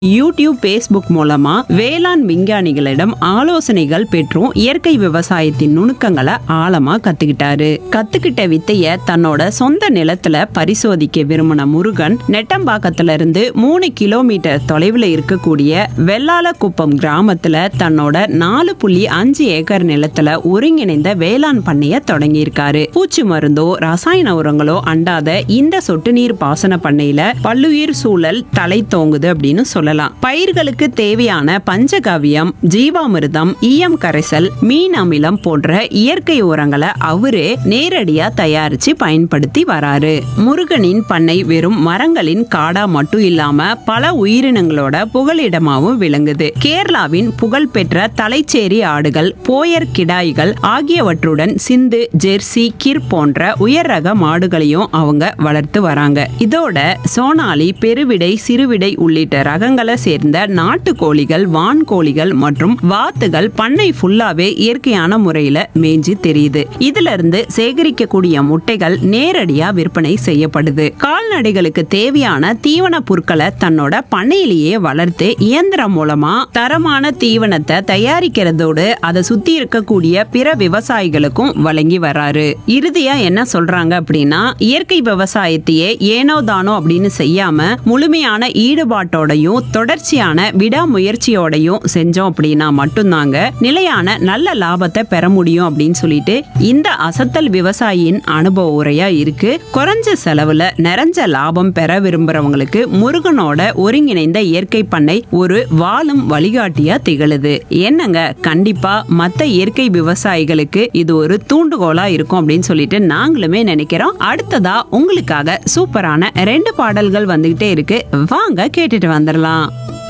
YouTube Facebook மூலமா வேளாண் விஞ்ஞானிகளிடம் ஆலோசனைகள் பெற்றும் இயற்கை விவசாயத்தின் நுணுக்கங்களை ஆழமா கத்துக்கிட்டாரு கத்துக்கிட்ட வித்தைய தன்னோட சொந்த நிலத்துல பரிசோதிக்க விரும்பின முருகன் நெட்டம்பாக்கத்துல இருந்து மூணு கிலோமீட்டர் தொலைவில் இருக்கக்கூடிய வெள்ளாலக்குப்பம் கிராமத்துல தன்னோட நாலு புள்ளி அஞ்சு ஏக்கர் நிலத்துல ஒருங்கிணைந்த வேளாண் பண்ணைய தொடங்கியிருக்காரு பூச்சி மருந்தோ ரசாயன உரங்களோ அண்டாத இந்த சொட்டு நீர் பாசன பண்ணையில பல்லுயிர் சூழல் தலை தோங்குது அப்படின்னு சொல்லலாம் பயிர்களுக்கு தேவையான பஞ்சகவியம் ஜீவாமிர்தம் ஈயம் கரைசல் மீன் அமிலம் போன்ற இயற்கை உரங்களை அவரே நேரடியா தயாரிச்சு பயன்படுத்தி வராரு முருகனின் பண்ணை வெறும் மரங்களின் காடா மட்டும் இல்லாம பல உயிரினங்களோட புகலிடமாவும் விளங்குது கேரளாவின் புகழ்பெற்ற தலைச்சேரி ஆடுகள் போயர் கிடாய்கள் ஆகியவற்றுடன் சிந்து ஜெர்சி கிர் போன்ற உயர் ரக மாடுகளையும் அவங்க வளர்த்து வராங்க இதோட சோனாலி பெருவிடை சிறுவிடை உள்ளிட்ட ரகங்களை சேர்ந்த நாட்டுக்கோழிகள் வான்கோழிகள் மற்றும் வாத்துகள் பண்ணை ஃபுல்லாவே இயற்கையான முறையில மேய்ஞ்சி தெரியுது இதுல இருந்து சேகரிக்கக்கூடிய முட்டைகள் நேரடியா விற்பனை செய்யப்படுது கால்நடைகளுக்கு தேவையான தீவன பொருட்களை தன்னோட பண்ணையிலேயே வளர்த்து இயந்திரம் மூலமா தரமான தீவனத்தை தயாரிக்கிறதோடு அதை சுத்தி இருக்கக்கூடிய பிற விவசாயிகளுக்கும் வழங்கி வராரு இறுதியா என்ன சொல்றாங்க அப்படின்னா இயற்கை விவசாயத்தையே ஏனோ தானோ அப்படின்னு செய்யாம முழுமையான ஈடுபாட்டோடையும் தொடர்ச்சியான விடாமுயற்சியோடையும் செஞ்சோம் அப்படின்னா மட்டும்தாங்க நிலையான நல்ல லாபத்தை பெற முடியும் அப்படின்னு சொல்லிட்டு இந்த அசத்தல் விவசாயியின் அனுபவ உரையா இருக்கு குறைஞ்ச செலவுல நிறைஞ்ச லாபம் பெற விரும்புறவங்களுக்கு முருகனோட ஒருங்கிணைந்த இயற்கை பண்ணை ஒரு வாழும் வழிகாட்டியா திகழுது என்னங்க கண்டிப்பா மத்த இயற்கை விவசாயிகளுக்கு இது ஒரு தூண்டுகோலா இருக்கும் அப்படின்னு சொல்லிட்டு நாங்களுமே நினைக்கிறோம் அடுத்ததா உங்களுக்காக சூப்பரான ரெண்டு பாடல்கள் வந்துகிட்டே இருக்கு வாங்க கேட்டுட்டு வந்துடலாம்